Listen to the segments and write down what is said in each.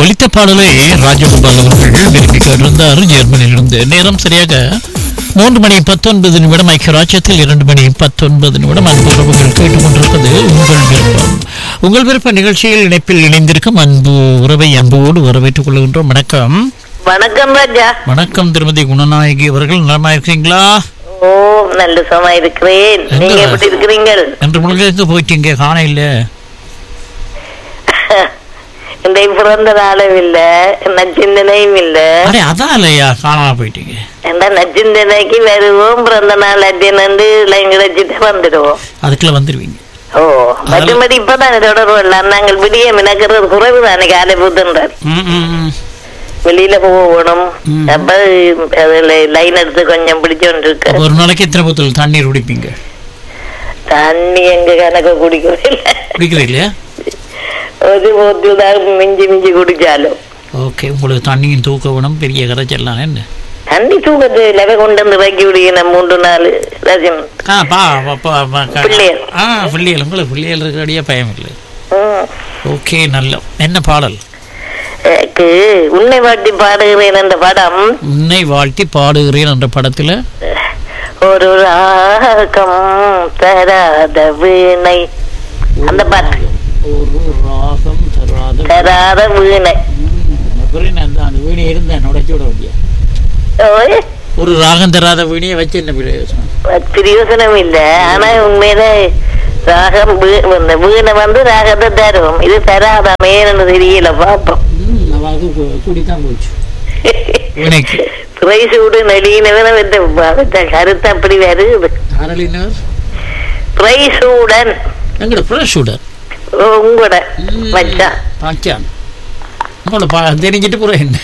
ஒலித்த பாடலை ராஜகோபால் அவர்கள் விரும்பி கேட்டிருந்தார் ஜெர்மனியிலிருந்து நேரம் சரியாக மூன்று மணி பத்தொன்பது நிமிடம் ஐக்கிய ராஜ்யத்தில் இரண்டு மணி பத்தொன்பது நிமிடம் அன்பு உறவுகள் கேட்டுக்கொண்டிருப்பது உங்கள் விருப்பம் உங்கள் விருப்ப நிகழ்ச்சியில் இணைப்பில் இணைந்திருக்கும் அன்பு உறவை அன்போடு வரவேற்றுக் கொள்கின்றோம் வணக்கம் வணக்கம் ராஜா வணக்கம் திருமதி குணநாயகி அவர்கள் நலமா இருக்கீங்களா ஓ நல்ல சுகமா இருக்கிறேன் நீங்க எங்க? எப்படி இருக்கிறீங்கள் என்று முழுக்க போயிட்டீங்க காண இல்ல இந்த பிறந்த நாளும் இல்ல நச்சிந்தனையும் இல்ல அடே அதான் இல்லையா காணாம போயிட்டீங்க இந்த நச்சிந்தனைக்கு வருவோம் பிறந்த நாள் அத்தியனண்டு லைன் கிடைச்சிட்டு வந்துடுவோம் அதுக்குள்ள வந்துருவீங்க ஓ மற்றபடி இப்பதான் தொடர்பு நாங்கள் விடிய மினக்கிறது குறைவு தானே காலை புத்துன்றார் ம், ம், ம். வெளியில போகணும் ம். அப்ப அதுல லைன் எடுத்து கொஞ்சம் பிடிச்சோண்டு இருக்கு அப்ப ஒரு நாளைக்கு எத்தனை போத்தல் தண்ணீர் குடிப்பீங்க தண்ணி எங்க கணக்கு குடிக்கிறது இல்ல குடிக்கிறீங்க இல்லையா ஒரு போத்து தான் மிஞ்சி மிஞ்சி குடிச்சாலும் ஓகே உங்களுக்கு தண்ணியும் தூக்க வேணும் பெரிய கரைச்செல்லாம் என்ன தண்ணி தூக்கத்து லெவ கொண்டு வந்து வைக்க விடுங்க மூன்று நாள் ரஜம் ஆ பா பா- பா- பா- க- பிள்ளைகள். ஆ பிள்ளைகள் உங்களுக்கு பிள்ளைகள் இருக்கிறடியே பயம் இல்லை ம். ஓகே நல்ல என்ன பாடல் எனக்கு உன்னை வாட்டி பாடுகிறேன் என்ற படம் உன்னை வாழ்த்தி பாடுகிறேன் என்ற படத்துல ஒரு ராகம் தராத வீணை அந்த பாட்டு ஒரு ராகம் தராத தராத வீணை அந்த அந்த வீணை இருந்தேன் உடைச்சு விட வேண்டிய ஓய், ஒரு ராகம் தராத வீணையை வச்சு என்ன பிரயோஜனம் பிரயோசனம் இல்ல ஆனா உண்மையில ராகம் வீ- இந்த வீணை வந்து ராகத்தை தரும் இது தராதமேன்னு தெரியல பாப்போம் ம், அவ அது கு- கூடித்தான் போச்சு வீணைக்கு பிரைஸ் விடு நளினவன கருத்து அப்படி வருது அரளினர் பிரைஸுடன் எங்கட ஃப்ரெஷ் உடர் உங்களோட மச்சான் பாக்கியான் உங்களோட பா தெரிஞ்சிட்டு போற என்ன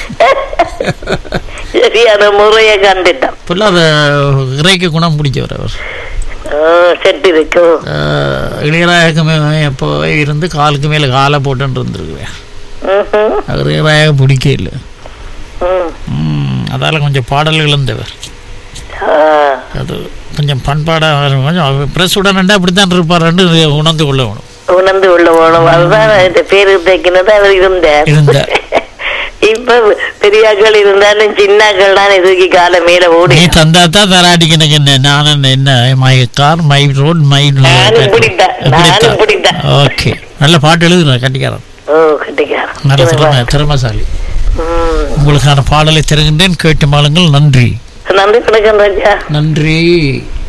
சரியான முறையை கண்டுட்டான் பொல்லாத இறைக்கு குணம் பிடிச்சவர் அவர் செட் இருக்கும் ஆஹ், இளையராஜாக்கு எப்போ இருந்து காலுக்கு மேலே காலை போட்டுன்னு இருந்திருக்குவேன் ம்ஹும். அவர் இளையராஜா பிடிக்க இல்லை ம். ம், அதால கொஞ்சம் பாடல்கள் இருந்தவர் ஆ. அது கொஞ்சம் பண்பாடாக கொஞ்சம் ப்ரெஸ் உடனே அப்படித்தான் இருப்பாருன்னு உணர்ந்து கொள்ள வேணும் உணர்ந்து உள்ள போனோம் அதுதான் இந்த பேரு தைக்கினது அவர் இருந்தார் இருந்தார். இப்ப பெரியாக்கள் இருந்தாலும் சின்னாக்கள் தான் தூக்கி காலை மேல ஓடி நீ தந்தா தான் தராட்டிக்கு எனக்கு என்ன நான் என்ன, என்ன my car my road my நானும் இப்படித்தான், நானும் இப்படித்தான். ஓகே நல்ல பாட்டு எழுதுறேன் கண்டிக்காரன் ஓ கட்டிக்காரன் நல்ல திறமை திறமைசாலி ம். உங்களுக்கான பாடலை தருகின்றேன் கேட்டு மாளுங்கள் நன்றி நன்றி வணக்கம் ராஜா நன்றி